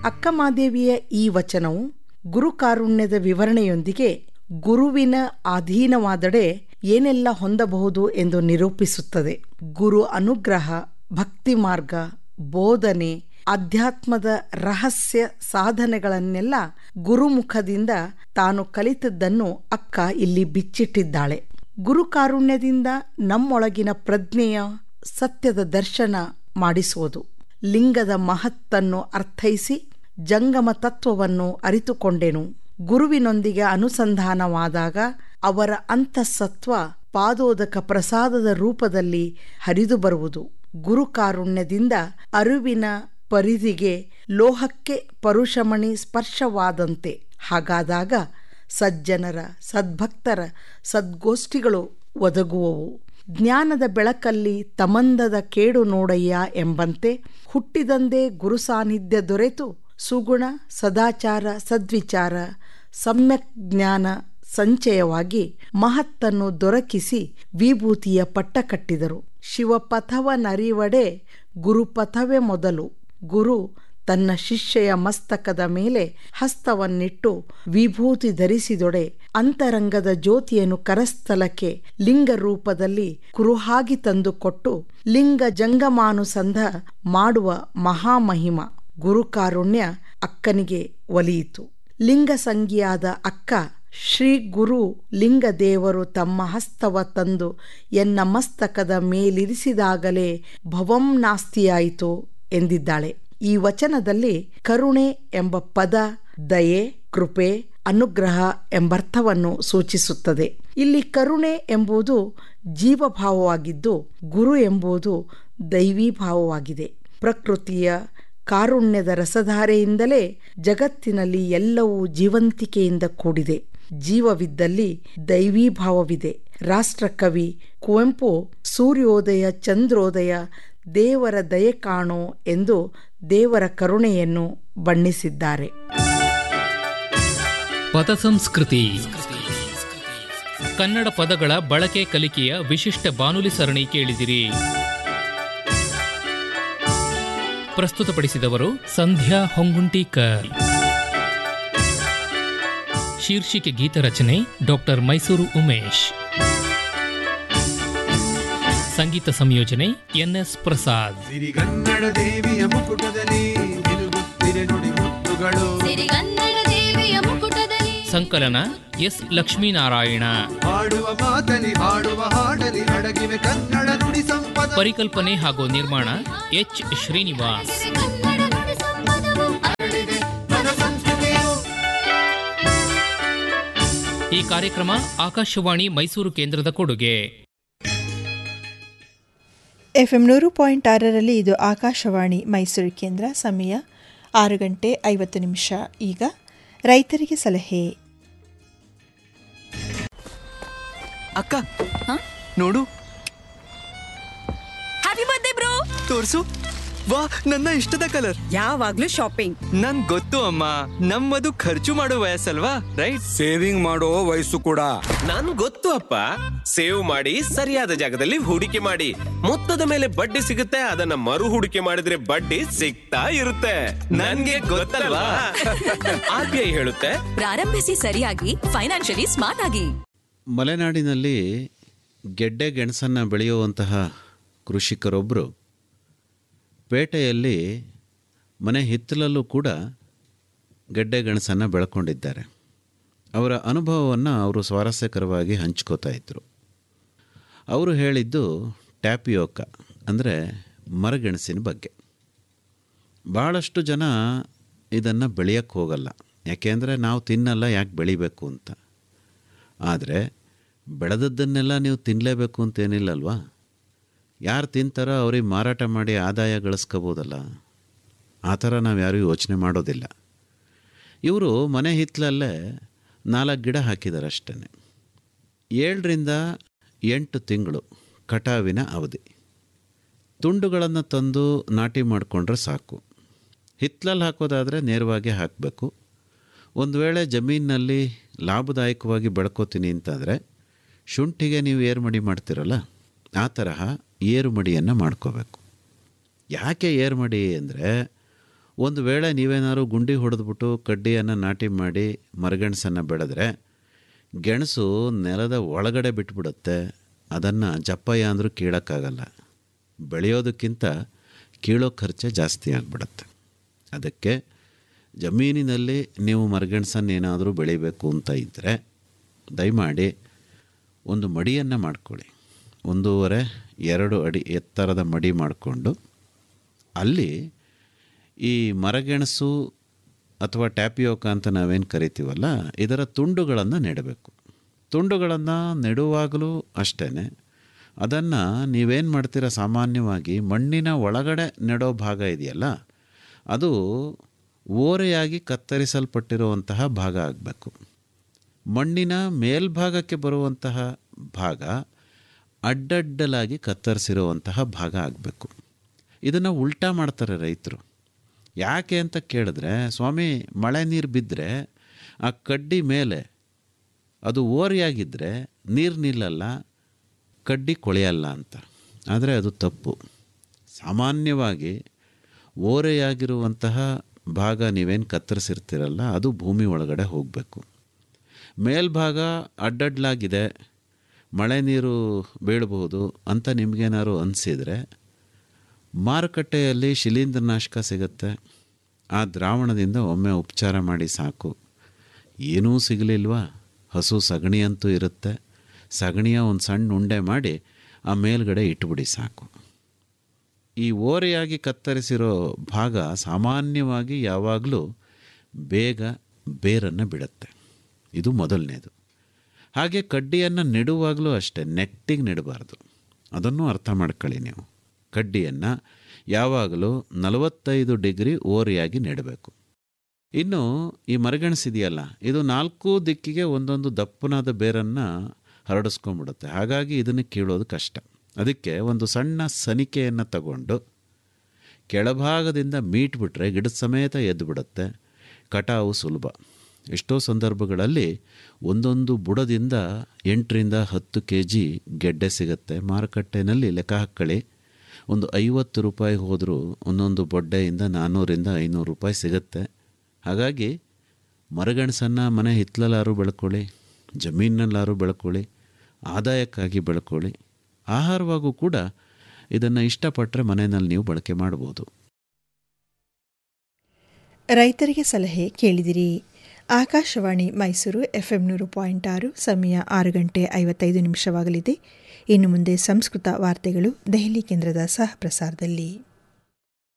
ಅಕ್ಕಮಾದೇವಿಯ ಈ ವಚನವು ಗುರುಕಾರುಣ್ಯದ ವಿವರಣೆಯೊಂದಿಗೆ ಗುರುವಿನ ಅಧೀನವಾದಡೆ ಏನೆಲ್ಲ ಹೊಂದಬಹುದು ಎಂದು ನಿರೂಪಿಸುತ್ತದೆ ಗುರು ಅನುಗ್ರಹ ಭಕ್ತಿ ಮಾರ್ಗ ಬೋಧನೆ ಅಧ್ಯಾತ್ಮದ ರಹಸ್ಯ ಸಾಧನೆಗಳನ್ನೆಲ್ಲ ಗುರುಮುಖದಿಂದ ತಾನು ಕಲಿತದ್ದನ್ನು ಅಕ್ಕ ಇಲ್ಲಿ ಬಿಚ್ಚಿಟ್ಟಿದ್ದಾಳೆ ಗುರುಕಾರುಣ್ಯದಿಂದ ನಮ್ಮೊಳಗಿನ ಪ್ರಜ್ಞೆಯ ಸತ್ಯದ ದರ್ಶನ ಮಾಡಿಸುವುದು ಲಿಂಗದ ಮಹತ್ತನ್ನು ಅರ್ಥೈಸಿ ಜಂಗಮ ತತ್ವವನ್ನು ಅರಿತುಕೊಂಡೆನು ಗುರುವಿನೊಂದಿಗೆ ಅನುಸಂಧಾನವಾದಾಗ ಅವರ ಅಂತಃಸತ್ವ ಪಾದೋದಕ ಪ್ರಸಾದದ ರೂಪದಲ್ಲಿ ಹರಿದು ಬರುವುದು ಗುರುಕಾರುಣ್ಯದಿಂದ ಅರಿವಿನ ಪರಿಧಿಗೆ ಲೋಹಕ್ಕೆ ಪರುಷಮಣಿ ಸ್ಪರ್ಶವಾದಂತೆ ಹಾಗಾದಾಗ ಸಜ್ಜನರ ಸದ್ಭಕ್ತರ ಸದ್ಗೋಷ್ಠಿಗಳು ಒದಗುವವು ಜ್ಞಾನದ ಬೆಳಕಲ್ಲಿ ತಮಂದದ ಕೇಡು ನೋಡಯ್ಯ ಎಂಬಂತೆ ಹುಟ್ಟಿದಂದೇ ಗುರು ಸಾನ್ನಿಧ್ಯ ದೊರೆತು ಸುಗುಣ ಸದಾಚಾರ ಸದ್ವಿಚಾರ ಸಮ್ಯಕ್ ಜ್ಞಾನ ಸಂಚಯವಾಗಿ ಮಹತ್ತನ್ನು ದೊರಕಿಸಿ ವಿಭೂತಿಯ ಪಟ್ಟ ಕಟ್ಟಿದರು ಶಿವಪಥವನರಿವಡೆ ಗುರುಪಥವೇ ಮೊದಲು ಗುರು ತನ್ನ ಶಿಷ್ಯೆಯ ಮಸ್ತಕದ ಮೇಲೆ ಹಸ್ತವನ್ನಿಟ್ಟು ವಿಭೂತಿ ಧರಿಸಿದೊಡೆ ಅಂತರಂಗದ ಜ್ಯೋತಿಯನ್ನು ಕರಸ್ಥಲಕ್ಕೆ ಲಿಂಗ ರೂಪದಲ್ಲಿ ಕುರುಹಾಗಿ ತಂದುಕೊಟ್ಟು ಲಿಂಗ ಜಂಗಮಾನುಸಂಧ ಮಾಡುವ ಮಹಾಮಹಿಮ ಗುರುಕಾರುಣ್ಯ ಅಕ್ಕನಿಗೆ ಒಲಿಯಿತು ಲಿಂಗ ಸಂಗಿಯಾದ ಅಕ್ಕ ಶ್ರೀ ಗುರು ಲಿಂಗ ದೇವರು ತಮ್ಮ ಹಸ್ತವ ತಂದು ಎನ್ನ ಮಸ್ತಕದ ಮೇಲಿರಿಸಿದಾಗಲೇ ಭವಂ ನಾಸ್ತಿಯಾಯಿತು ಎಂದಿದ್ದಾಳೆ ಈ ವಚನದಲ್ಲಿ ಕರುಣೆ ಎಂಬ ಪದ ದಯೆ ಕೃಪೆ ಅನುಗ್ರಹ ಎಂಬರ್ಥವನ್ನು ಸೂಚಿಸುತ್ತದೆ ಇಲ್ಲಿ ಕರುಣೆ ಎಂಬುದು ಜೀವಭಾವವಾಗಿದ್ದು ಗುರು ಎಂಬುದು ದೈವೀ ಭಾವವಾಗಿದೆ ಪ್ರಕೃತಿಯ ಕಾರುಣ್ಯದ ರಸಧಾರೆಯಿಂದಲೇ ಜಗತ್ತಿನಲ್ಲಿ ಎಲ್ಲವೂ ಜೀವಂತಿಕೆಯಿಂದ ಕೂಡಿದೆ ಜೀವವಿದ್ದಲ್ಲಿ ದೈವೀ ಭಾವವಿದೆ ರಾಷ್ಟ್ರಕವಿ ಕುವೆಂಪು ಸೂರ್ಯೋದಯ ಚಂದ್ರೋದಯ ದೇವರ ದಯೆ ಕಾಣೋ ಎಂದು ದೇವರ ಕರುಣೆಯನ್ನು ಬಣ್ಣಿಸಿದ್ದಾರೆ ಪದ ಸಂಸ್ಕೃತಿ ಕನ್ನಡ ಪದಗಳ ಬಳಕೆ ಕಲಿಕೆಯ ವಿಶಿಷ್ಟ ಬಾನುಲಿ ಸರಣಿ ಕೇಳಿದಿರಿ ಪ್ರಸ್ತುತಪಡಿಸಿದವರು ಸಂಧ್ಯಾ ಹೊಂಗುಂಟೀಕರ್ ಶೀರ್ಷಿಕೆ ಗೀತರಚನೆ ಡಾಕ್ಟರ್ ಮೈಸೂರು ಉಮೇಶ್ ಸಂಗೀತ ಸಂಯೋಜನೆ ಎನ್ಎಸ್ ಪ್ರಸಾದ್ ಸಿರಿಗನ್ನಡ ದೇವಿಯ ಮುಕುಟದಲ್ಲಿ ನಿಲುಗುತ್ತಿರೆ ನುಡಿ ಮುತ್ತುಗಳು ಸಿರಿಗನ್ನಡ ದೇವಿಯ ಮುಕುಟದಲ್ಲಿ ಸಂಕಲನ ಎಸ್ ಲಕ್ಷ್ಮೀನಾರಾಯಣ ಹಾಡುವ ಮಾತಲಿ ಹಾಡುವ ಹಾಡಲಿ ಅಡಗಿವೆ ಕನ್ನಡ ನುಡಿ ಸಂಪದ ಪರಿಕಲ್ಪನೆ ಹಾಗೂ ನಿರ್ಮಾಣ ಎಚ್ ಶ್ರೀನಿವಾಸ್ ಕನ್ನಡ ನುಡಿ ಸಂಪದವು ಅರಳಿದೆ ಪದ ಸಂಸ್ಕೃತಿಯು ಈ ಕಾರ್ಯಕ್ರಮ ಆಕಾಶವಾಣಿ ಮೈಸೂರು ಕೇಂದ್ರದ ಕೊಡುಗೆ ಎಫ್ಎಂ ನೂರು ಪಾಯಿಂಟ್ ಆರರಲ್ಲಿ ಇದು ಆಕಾಶವಾಣಿ ಮೈಸೂರು ಕೇಂದ್ರ ಸಮಯ ಆರು ಗಂಟೆ ಐವತ್ತು ನಿಮಿಷ ಈಗ ರೈತರಿಗೆ ಸಲಹೆ ಅಕ್ಕ ನೋಡು ಹ್ಯಾಪಿ ಬರ್ತ್ಡೇ ಬ್ರೋ ತೋರ್ಸು ವಾ ನನ್ನ ಇಷ್ಟದ ಕಲರ್ ಯಾವಾಗ್ಲೂ ಶಾಪಿಂಗ್ ನನ್ ಗೊತ್ತು ಅಮ್ಮ ನಮ್ಮದು ಖರ್ಚು ಮಾಡೋ ವಯಸ್ಸಲ್ವಾ ರೈಟ್ ಸೇವಿಂಗ್ ಮಾಡೋ ವಯಸ್ಸು ಕೂಡ ನನ್ ಗೊತ್ತು ಅಪ್ಪ ಸೇವ್ ಮಾಡಿ ಸರಿಯಾದ ಜಾಗದಲ್ಲಿ ಹೂಡಿಕೆ ಮಾಡಿ ಮೊತ್ತದ ಮೇಲೆ ಬಡ್ಡಿ ಸಿಗುತ್ತೆ ಅದನ್ನ ಮರು ಹೂಡಿಕೆ ಮಾಡಿದ್ರೆ ಬಡ್ಡಿ ಸಿಗ್ತಾ ಇರುತ್ತೆ ನನ್ಗೆ ಗೊತ್ತಲ್ವಾ ಆರ್ ಬಿ ಐ ಹೇಳುತ್ತೆ ಪ್ರಾರಂಭಿಸಿ ಸರಿಯಾಗಿ ಫೈನಾನ್ಷಿಯಲಿ ಸ್ಮಾರ್ಟ್ ಆಗಿ ಮಲೆನಾಡಿನಲ್ಲಿ ಗೆಡ್ಡೆ ಗೆಣಸನ್ನು ಬೆಳೆಯುವಂತಹ ಕೃಷಿಕರೊಬ್ಬರು ಪೇಟೆಯಲ್ಲಿ ಮನೆ ಹಿತ್ತಲಲ್ಲೂ ಕೂಡ ಗೆಡ್ಡೆ ಗೆಣಸನ್ನು ಬೆಳ್ಕೊಂಡಿದ್ದಾರೆ ಅವರ ಅನುಭವವನ್ನು ಅವರು ಸ್ವಾರಸ್ಯಕರವಾಗಿ ಹಂಚ್ಕೋತಾ ಇದ್ದರು ಅವರು ಹೇಳಿದ್ದು ಟ್ಯಾಪಿಯೋಕ ಅಂದರೆ ಮರಗೆಣಸಿನ ಬಗ್ಗೆ ಭಾಳಷ್ಟು ಜನ ಇದನ್ನು ಬೆಳೆಯೋಕ್ಕೆ ಹೋಗಲ್ಲ ಯಾಕೆಂದರೆ ನಾವು ತಿನ್ನಲ್ಲ ಯಾಕೆ ಬೆಳಿಬೇಕು ಅಂತ ಆದರೆ ಬೆಳೆದದ್ದನ್ನೆಲ್ಲ ನೀವು ತಿನ್ನಲೇಬೇಕು ಅಂತೇನಿಲ್ಲಲ್ವಾ ಯಾರು ತಿಂತಾರೋ ಅವ್ರಿಗೆ ಮಾರಾಟ ಮಾಡಿ ಆದಾಯ ಗಳಿಸ್ಕೋಬೋದಲ್ಲ ಆ ಥರ ನಾವು ಯಾರೂ ಯೋಚನೆ ಮಾಡೋದಿಲ್ಲ ಇವರು ಮನೆ ಹಿತ್ತಲಲ್ಲೇ ನಾಲ್ಕು ಗಿಡ ಹಾಕಿದ್ದಾರೆ ಅಷ್ಟೇ ಏಳರಿಂದ ಎಂಟು ತಿಂಗಳು ಕಟಾವಿನ ಅವಧಿ ತುಂಡುಗಳನ್ನು ತಂದು ನಾಟಿ ಮಾಡಿಕೊಂಡ್ರೆ ಸಾಕು ಹಿತ್ತಲಲ್ಲಿ ಹಾಕೋದಾದರೆ ನೇರವಾಗಿ ಹಾಕಬೇಕು ಒಂದು ವೇಳೆ ಜಮೀನಿನಲ್ಲಿ ಲಾಭದಾಯಕವಾಗಿ ಬೆಳ್ಕೋತೀನಿ ಅಂತಾದರೆ ಶುಂಠಿಗೆ ನೀವು ಏರುಮಡಿ ಮಾಡ್ತಿರಲ್ಲ ಆ ತರಹ ಏರುಮಡಿಯನ್ನು ಮಾಡ್ಕೋಬೇಕು ಯಾಕೆ ಏರುಮಡಿ ಅಂದರೆ ಒಂದು ವೇಳೆ ನೀವೇನಾದ್ರು ಗುಂಡಿ ಹೊಡೆದ್ಬಿಟ್ಟು ಕಡ್ಡಿಯನ್ನು ನಾಟಿ ಮಾಡಿ ಮರಗೆಣಸನ್ನು ಬೆಳೆದ್ರೆ ಗೆಣಸು ನೆಲದ ಒಳಗಡೆ ಬಿಟ್ಬಿಡುತ್ತೆ ಅದನ್ನು ಜಪ್ಪಯ್ಯ ಅಂದರೂ ಕೀಳೋಕ್ಕಾಗಲ್ಲ ಬೆಳೆಯೋದಕ್ಕಿಂತ ಕೀಳೋ ಖರ್ಚೆ ಜಾಸ್ತಿ ಆಗಿಬಿಡುತ್ತೆ ಅದಕ್ಕೆ ಜಮೀನಿನಲ್ಲಿ ನೀವು ಮರಗೆಣಸನ್ನು ಏನಾದರೂ ಬೆಳಿಬೇಕು ಅಂತ ಇದ್ದರೆ ದಯಮಾಡಿ ಒಂದು ಮಡಿಯನ್ನು ಮಾಡ್ಕೊಳ್ಳಿ ಒಂದೂವರೆ ಎರಡು ಅಡಿ ಎತ್ತರದ ಮಡಿ ಮಾಡಿಕೊಂಡು ಅಲ್ಲಿ ಈ ಮರಗೆಣಸು ಅಥವಾ ಟ್ಯಾಪಿಯೋಕ ಅಂತ ನಾವೇನು ಕರಿತೀವಲ್ಲ ಇದರ ತುಂಡುಗಳನ್ನು ನೆಡಬೇಕು ತುಂಡುಗಳನ್ನು ನೆಡುವಾಗಲೂ ಅಷ್ಟೇ ಅದನ್ನು ನೀವೇನು ಮಾಡ್ತೀರ ಸಾಮಾನ್ಯವಾಗಿ ಮಣ್ಣಿನ ಒಳಗಡೆ ನೆಡೋ ಭಾಗ ಇದೆಯಲ್ಲ ಅದು ಓರೆಯಾಗಿ ಕತ್ತರಿಸಲ್ಪಟ್ಟಿರುವಂತಹ ಭಾಗ ಆಗಬೇಕು ಮಣ್ಣಿನ ಮೇಲ್ಭಾಗಕ್ಕೆ ಬರುವಂತಹ ಭಾಗ ಅಡ್ಡಡ್ಡಲಾಗಿ ಕತ್ತರಿಸಿರುವಂತಹ ಭಾಗ ಆಗಬೇಕು ಇದನ್ನು ಉಲ್ಟಾ ಮಾಡ್ತಾರೆ ರೈತರು ಯಾಕೆ ಅಂತ ಕೇಳಿದ್ರೆ ಸ್ವಾಮಿ ಮಳೆ ನೀರು ಬಿದ್ದರೆ ಆ ಕಡ್ಡಿ ಮೇಲೆ ಅದು ಓರೆಯಾಗಿದ್ದರೆ ನೀರು ನಿಲ್ಲಲ್ಲ ಕಡ್ಡಿ ಕೊಳೆಯಲ್ಲ ಅಂತ ಆದರೆ ಅದು ತಪ್ಪು ಸಾಮಾನ್ಯವಾಗಿ ಓರೆಯಾಗಿರುವಂತಹ ಭಾಗ ನೀವೇನು ಕತ್ತರಿಸಿರ್ತೀರಲ್ಲ ಅದು ಭೂಮಿ ಒಳಗಡೆ ಹೋಗಬೇಕು ಮೇಲ್ಭಾಗ ಅಡ್ಡಡ್ಲಾಗಿದೆ ಮಳೆ ನೀರು ಬೀಳಬಹುದು ಅಂತ ನಿಮಗೇನಾದ್ರು ಅನಿಸಿದರೆ ಮಾರುಕಟ್ಟೆಯಲ್ಲಿ ಶಿಲೀಂಧ್ರನಾಶಕ ಸಿಗುತ್ತೆ ಆ ದ್ರಾವಣದಿಂದ ಒಮ್ಮೆ ಉಪಚಾರ ಮಾಡಿ ಸಾಕು ಏನೂ ಸಿಗಲಿಲ್ವಾ ಹಸು ಸಗಣಿ ಅಂತೂ ಇರುತ್ತೆ ಸಗಣಿಯ ಒಂದು ಸಣ್ಣ ಉಂಡೆ ಮಾಡಿ ಆ ಮೇಲ್ಗಡೆ ಇಟ್ಬಿಡಿ ಸಾಕು ಈ ಓರೆಯಾಗಿ ಕತ್ತರಿಸಿರೋ ಭಾಗ ಸಾಮಾನ್ಯವಾಗಿ ಯಾವಾಗಲೂ ಬೇಗ ಬೇರನ್ನು ಬಿಡುತ್ತೆ ಇದು ಮೊದಲನೇದು ಹಾಗೆ ಕಡ್ಡಿಯನ್ನು ನೆಡುವಾಗಲೂ ಅಷ್ಟೇ ನೆಟ್ಟಿಗೆ ನೆಡಬಾರ್ದು ಅದನ್ನು ಅರ್ಥ ಮಾಡ್ಕೊಳ್ಳಿ ನೀವು ಕಡ್ಡಿಯನ್ನು ಯಾವಾಗಲೂ ನಲವತ್ತೈದು ಡಿಗ್ರಿ ಓರೆಯಾಗಿ ನೆಡಬೇಕು ಇನ್ನು ಈ ಮರಗೆಣಸಿದೆಯಲ್ಲ ಇದು ನಾಲ್ಕು ದಿಕ್ಕಿಗೆ ಒಂದೊಂದು ದಪ್ಪನಾದ ಬೇರನ್ನು ಹರಡಿಸ್ಕೊಂಡ್ಬಿಡುತ್ತೆ ಹಾಗಾಗಿ ಇದನ್ನು ಕೀಳೋದು ಕಷ್ಟ ಅದಕ್ಕೆ ಒಂದು ಸಣ್ಣ ಸನಿಕೆಯನ್ನು ತಗೊಂಡು ಕೆಳಭಾಗದಿಂದ ಮೀಟ್ಬಿಟ್ರೆ ಗಿಡದ ಸಮೇತ ಎದ್ದು ಬಿಡುತ್ತೆ ಕಟಾವು ಸುಲಭ ಎಷ್ಟೋ ಸಂದರ್ಭಗಳಲ್ಲಿ ಒಂದೊಂದು ಬುಡದಿಂದ ಎಂಟರಿಂದ ಹತ್ತು ಕೆ ಜಿ ಗೆಡ್ಡೆ ಸಿಗುತ್ತೆ ಮಾರುಕಟ್ಟೆನಲ್ಲಿ ಲೆಕ್ಕ ಹಾಕ್ಕೊಳ್ಳಿ ಒಂದು ಐವತ್ತು ರೂಪಾಯಿ ಹೋದರೂ ಒಂದೊಂದು ಬೊಡ್ಡೆಯಿಂದ ನಾನ್ನೂರಿಂದ ಐನೂರು ರೂಪಾಯಿ ಸಿಗುತ್ತೆ ಹಾಗಾಗಿ ಮರಗೆಣಸನ್ನು ಮನೆ ಹಿತ್ತಲಲ್ಲಾರು ಬೆಳ್ಕೊಳ್ಳಿ ಜಮೀನಲ್ಲಾರು ಬೆಳ್ಕೊಳ್ಳಿ ಆದಾಯಕ್ಕಾಗಿ ಬೆಳ್ಕೊಳ್ಳಿ ಆಹಾರವಾಗೂ ಕೂಡ ಇದನ್ನು ಇಷ್ಟಪಟ್ಟರೆ ಮನೆಯಲ್ಲಿ ನೀವು ಬಳಕೆ ಮಾಡ್ಬೋದು ರೈತರಿಗೆ ಸಲಹೆ ಕೇಳಿದಿರಿ ಆಕಾಶವಾಣಿ ಮೈಸೂರು ಎಫ್ಎಂ ನೂರು ಪಾಯಿಂಟ್ ಆರು ಸಮಯ ಆರು ಗಂಟೆ ಐವತ್ತೈದು ನಿಮಿಷವಾಗಲಿದೆ ಇನ್ನು ಮುಂದೆ ಸಂಸ್ಕೃತ ವಾರ್ತೆಗಳು ದೆಹಲಿ ಕೇಂದ್ರದ ಸಹ ಪ್ರಸಾರದಲ್ಲಿ